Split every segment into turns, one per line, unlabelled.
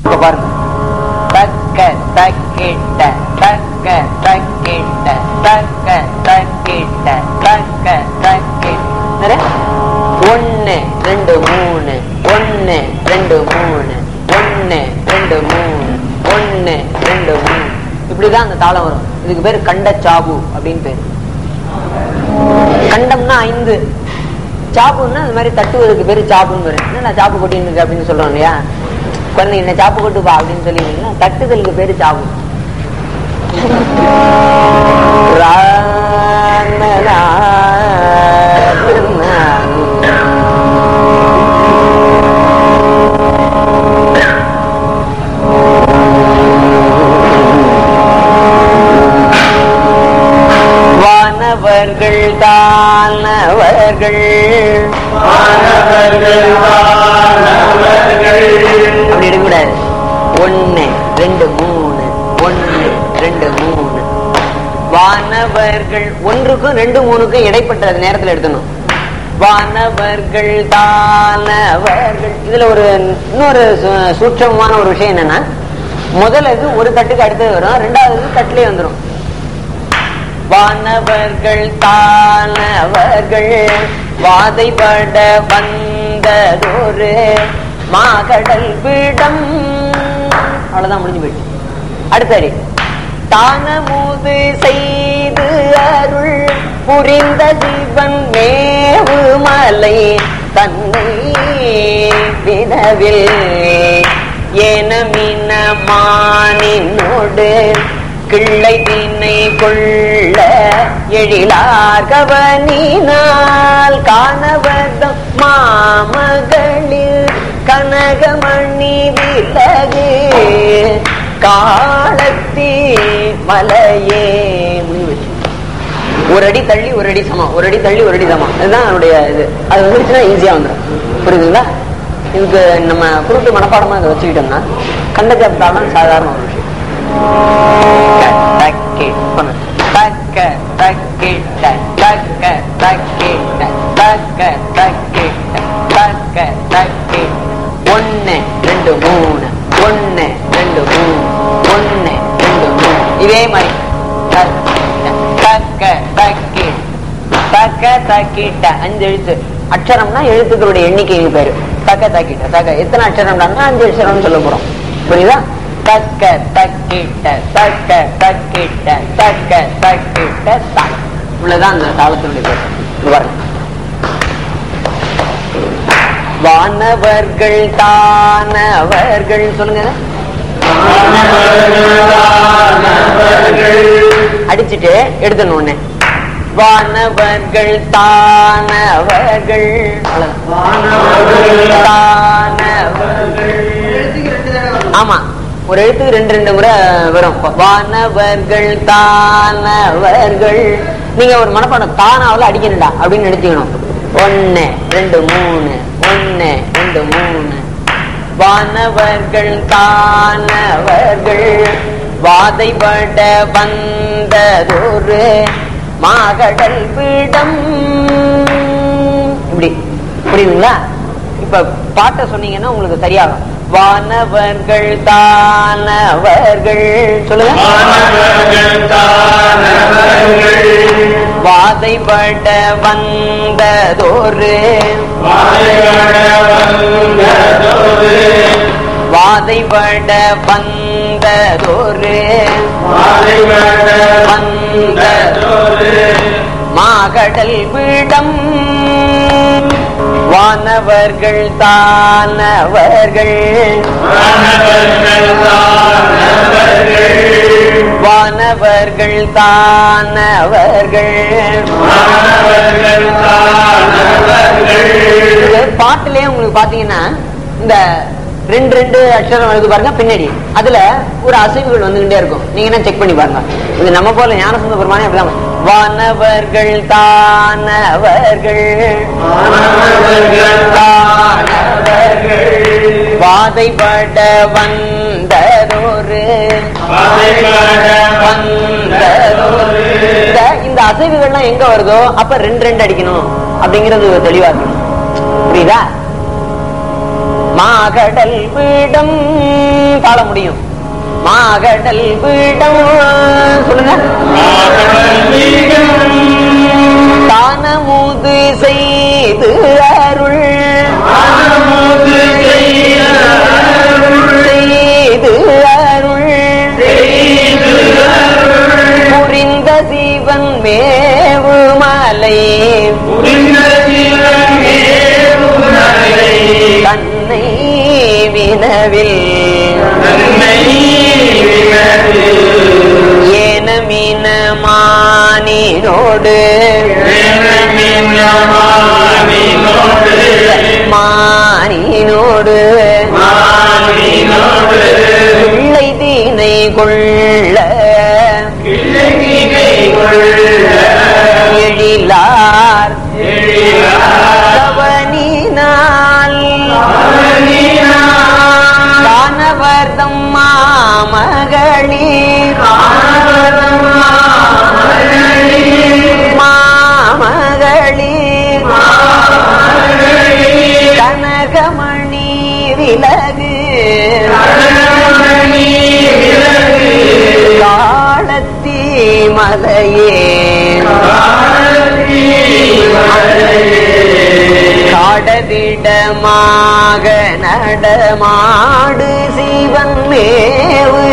இப்ப பாருங்க தக்க தக்கிட்ட தக்க தக்கிட்ட தக்க தக்கிட்ட தக்க தக்கிட்ட ஒன்னு ரெண்டு மூணு ஒன்னு ரெண்டு மூணு ஒன்னு ரெண்டு மூணு ஒன்னு ரெண்டு மூணு இப்படிதான் அந்த தாளம் வரும் இதுக்கு பேரு கண்ட சாபு அப்படின்னு பேரு கண்டம்னா ஐந்து சாப்புன்னா இந்த மாதிரி தட்டுவதுக்கு பேரு சாப்புன்னு பேரு என்ன நான் சாப்பு கொட்டின்னு இருக்கு அப்படின்னு சொல்றோம் இல்லையா குழந்தை என்ன சாப்பு கொட்டுப்பா அப்படின்னு சொல்லிடுறீங்களா தட்டுதலுக்கு பேரு சாப்பு வானவர்கள் தானவர்கள் அப்படி எடுக்கக்கூடாது ஒன்னு ரெண்டு மூணு ஒன்னு ரெண்டு மூணு வானவர்கள் ஒன்றுக்கும் ரெண்டு மூணுக்கும் இடைப்பட்ட நேரத்துல எடுத்தணும் வானவர்கள் தானவர்கள் இதுல ஒரு இன்னொரு சு- சூட்சமமான ஒரு விஷயம் என்னன்னா முதல்ல இது ஒரு தட்டுக்கு அடுத்தது வரும் ரெண்டாவது இது தட்டுலயே வந்துரும் வானவர்கள் தானவர்கள் வாதைபட வந்ததொரு மாகடல் விடம் அவ்வளவுதான் முடிஞ்சு போயிடுச்சு அடுத்த அடி தானமுது செய்து அருள் புரிந்த ஜீவன் மேவு மலை தன்னை வினவில் ஏனமின மானினோடு கிள்ளை திண்ணை கொள்ள எழிலார் கவனினால் காணவதம் மாமகளிர் கனகமணி விலகு காலத்தி மலையே முடிவு ஒரு அடி தள்ளி ஒரு அடி சமம் ஒரு அடி தள்ளி ஒரு அடி சமம் இதுதான் என்னுடைய இது அது வந்துருச்சுன்னா ஈஸியா வந்துடும் புரியுதுங்களா இதுக்கு நம்ம குருட்டு மனப்பாடமா இதை வச்சுக்கிட்டோம்னா கண்டஜப்தாலும் சாதாரண ஒரு விஷயம் தக்கி தக்க தக்கிட்ட தக்க தக்கிட்ட தக்க தக்கிட்ட தக்க தக்கி ஒன்னு ரெண்டு மூணு ஒன்னு ரெண்டு மூணு ஒன்னு ரெண்டு மூணு இதே மாதிரி தக்க தக்கி தக்க தக்கிட்ட அஞ்சு எழுத்து அக்ஷரம்னா எழுத்துக்களுடைய எண்ணிக்கை பேரு தக்க தக்கிட்ட தக்க எத்தனை அக்ஷரம்னா அஞ்சு அக்ஷரம்னு சொல்ல போறோம் புரியுதா தக்க தக்கிட்ட தக்க தக்கிட்ட தக்க தக்கிட்ட தக் இவ்வளவுதான் அந்த தாளத்தினுடைய பேர் இது பாருங்க வானவர்கள் தானவர்கள் சொல்லுங்க அடிச்சுட்டு எடுத்துடணும் ஒண்ணு வானவர்கள் தானவர்கள் அவ்வளவுதான். தானவர்கள் ஆமா ஒரு எழுத்துக்கு ரெண்டு ரெண்டு முறை வரும் வானவர்கள் தானவர்கள் நீங்க ஒரு மனப்பாடம் தானாவில் அடிக்கணும்டா அப்படின்னு எடுத்துக்கணும் ஒன்னு ரெண்டு மூணு ஒன்னு ரெண்டு மூணு வானவர்கள் தானவர்கள் வாதைபட வந்ததொரு மாகடல் விடம் இப்படி புரியுதுங்களா இப்ப பாட்டை சொன்னீங்கன்னா உங்களுக்கு சரியாகும் வானவர்கள் தானவர்கள் சொல்லுங்க வாதைபட வந்ததொரு வாதைபட வந்ததொரு வந்ததொரு மாகடல் விடம் வானவர்கள் தானவர்கள் வானவர்கள் தானவர்கள் இது பாட்டுலயே உங்களுக்கு பாத்தீங்கன்னா இந்த ரெண்டு ரெண்டு அக்ஷரம் எழுது பாருங்க பின்னாடி அதுல ஒரு அசைவுகள் வந்துகிட்டே இருக்கும் நீங்க என்ன செக் பண்ணி பாருங்க இது நம்ம போல ஞானசுந்த பெருமானே அப்படிதான் வானவர்கள் தானவர்கள் தானவர்கள் வாதைபட வந்ததொரு வந்ததொரு இந்த இந்த அசைவுகள்லாம் எங்க வருதோ அப்ப ரெண்டு ரெண்டு அடிக்கணும் அப்படிங்கறது தெளிவா இருக்கணும் புரியுதா மாகடல் விடம் வாழ முடியும் மாகடல் பீடம் சொல்லுங்க தானமுது செய்து அருள் செய்து அருள் புரிந்த சிவன் மேவு மலை தன்னை வினவில் ஏனமினமானினோடு மானினோடு பிள்ளை தீனை கொள்ள எழிலார் கவனினால் தானவர்தம் மாமகளீர் மாமகளீர் கனகமணி விலகு காலத்தி மலையே காடதிடமாக நடமாடு சிவன் மேவு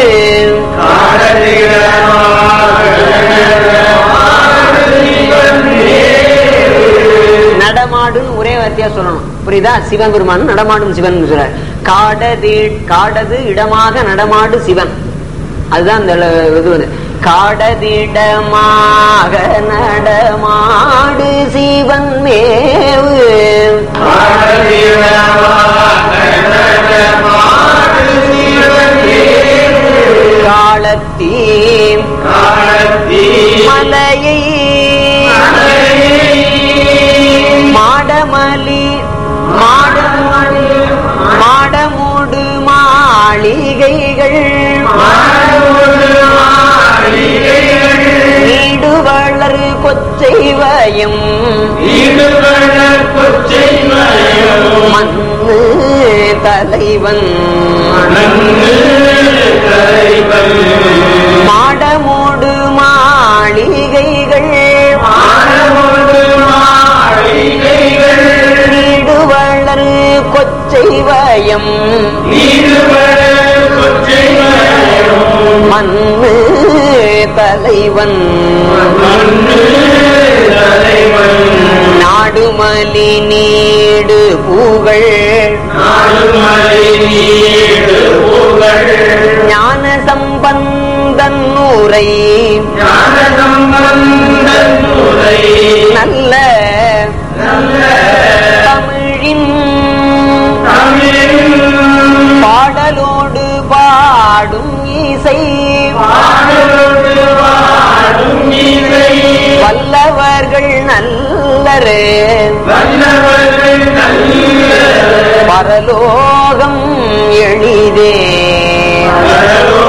நடமாடுன்னு ஒரே வார்த்தையா சொல்லணும் புரியுதா சிவன் பெருமான் நடமாடும் சிவன் சொல்றார் காடதி காடது இடமாக நடமாடு சிவன் அதுதான் இந்த இது வந்து காடதிடமாக நடமாடு சிவன் மேவு காலத்தீ மலையை மாடமலி மாடமலி மாடமூடு மாளிகைகள் நீடு வளர் கொச்சை வயம் மண்ணு தலைவன் மாடமூடு மாளிகைகள் நீடு வளர் கொச்சை வயம் மண்ணு தலைவன் நாடுமலி நீடு பூகள் ஞான சம்பந்தன் நூரை நல்ல தமிழின் பாடலோடு பாடும் இசை வல்லவர்கள் நல்லரே பரலோகம் எளிதே